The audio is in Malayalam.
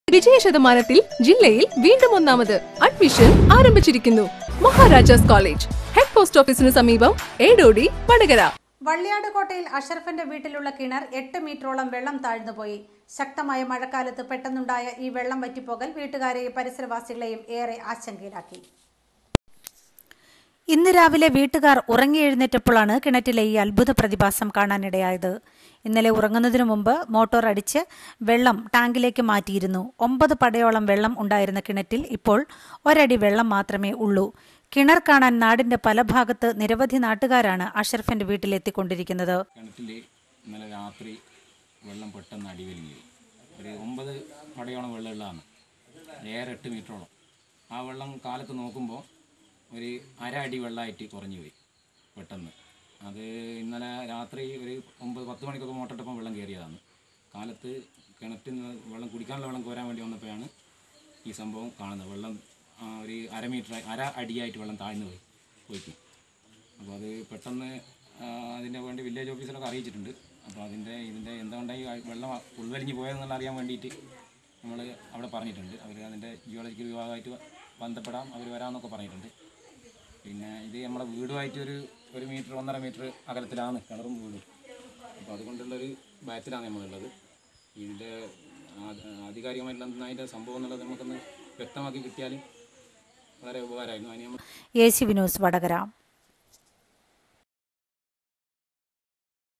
വിജയ ശതമാനത്തിൽ ജില്ലയിൽ വീണ്ടും ഒന്നാമത് അഡ്മിഷൻ ആരംഭിച്ചിരിക്കുന്നു മഹാരാജാസ് കോളേജ് ഹെഡ് പോസ്റ്റ് ഓഫീസിന് സമീപം ഏടോടി വടകര വള്ളിയാട് കോട്ടയിൽ അഷറഫിന്റെ വീട്ടിലുള്ള കിണർ എട്ട് മീറ്ററോളം വെള്ളം താഴ്ന്നുപോയി ശക്തമായ മഴക്കാലത്ത് പെട്ടെന്നുണ്ടായ ഈ വെള്ളം വറ്റിപ്പോകൽ വീട്ടുകാരെയും പരിസരവാസികളെയും ഏറെ ആശങ്കയിലാക്കി ഇന്ന് രാവിലെ വീട്ടുകാർ ഉറങ്ങിയെഴുന്നേറ്റപ്പോഴാണ് കിണറ്റിലെ ഈ അത്ഭുത പ്രതിഭാസം കാണാനിടയായത് ഇന്നലെ ഉറങ്ങുന്നതിനു മുമ്പ് മോട്ടോർ അടിച്ച് വെള്ളം ടാങ്കിലേക്ക് മാറ്റിയിരുന്നു ഒമ്പത് പടയോളം വെള്ളം ഉണ്ടായിരുന്ന കിണറ്റിൽ ഇപ്പോൾ ഒരടി വെള്ളം മാത്രമേ ഉള്ളൂ കിണർ കാണാൻ നാടിന്റെ പല ഭാഗത്ത് നിരവധി നാട്ടുകാരാണ് അഷറഫിന്റെ വീട്ടിലെത്തിക്കൊണ്ടിരിക്കുന്നത് കിണറ്റിൽ ഇന്നലെ രാത്രി വെള്ളം പെട്ടെന്ന് അടിവലിഞ്ഞു ഒരു ഒമ്പത് പടയോളം വെള്ളമുള്ളതാണ് ഏറെ എട്ട് മീറ്ററോളം ആ വെള്ളം കാലത്ത് നോക്കുമ്പോൾ ഒരു അര അടി വെള്ളമായിട്ട് കുറഞ്ഞു പോയി പെട്ടെന്ന് അത് ഇന്നലെ രാത്രി ഒരു ഒമ്പത് പത്ത് മണിക്കൊക്കെ മോട്ടറിട്ടപ്പം വെള്ളം കയറിയതാണ് കാലത്ത് കിണറ്റിൽ നിന്ന് വെള്ളം കുടിക്കാനുള്ള വെള്ളം കോരാൻ വേണ്ടി വന്നപ്പോഴാണ് ഈ സംഭവം കാണുന്നത് വെള്ളം ആ, ഒരു അര മീറ്റർ അര അടിയായിട്ട് വെള്ളം താഴ്ന്നു പോയി പോയിക്കും അപ്പോൾ അത് പെട്ടെന്ന് ആ, അതിന് വേണ്ടി വില്ലേജ് ഓഫീസിലൊക്കെ അറിയിച്ചിട്ടുണ്ട് അപ്പോൾ അതിൻ്റെ ഇതിൻ്റെ എന്തുകൊണ്ടാണ് ഈ വെള്ളം ഉൾവലിഞ്ഞ് പോയതെന്നുള്ള അറിയാൻ വേണ്ടിയിട്ട് നമ്മൾ അവിടെ പറഞ്ഞിട്ടുണ്ട് അവർ അതിൻ്റെ ജിയോളജിക്കൽ വിഭാഗമായിട്ട് ബന്ധപ്പെടാം അവർ വരാമെന്നൊക്കെ പറഞ്ഞിട്ടുണ്ട് പിന്നെ ഇത് നമ്മളെ വീടുമായിട്ട് ഒരു ഒരു മീറ്റർ ഒന്നര മീറ്റർ അകലത്തിലാണ് കിണറും വീടും അപ്പോൾ അതുകൊണ്ടുള്ളൊരു ഭയത്തിലാണ് നമ്മളുള്ളത് ഇതിൻ്റെ ആ- ആധികാരികമായിട്ടുള്ള എന്താണ് അതിൻ്റെ സംഭവം എന്നുള്ളത് നമുക്കൊന്ന് വ്യക്തമാക്കി കിട്ടിയാൽ വളരെ ഉപകാരമായിരുന്നു അതിന് നമ്മൾ യേശു വിനോസ് വടകര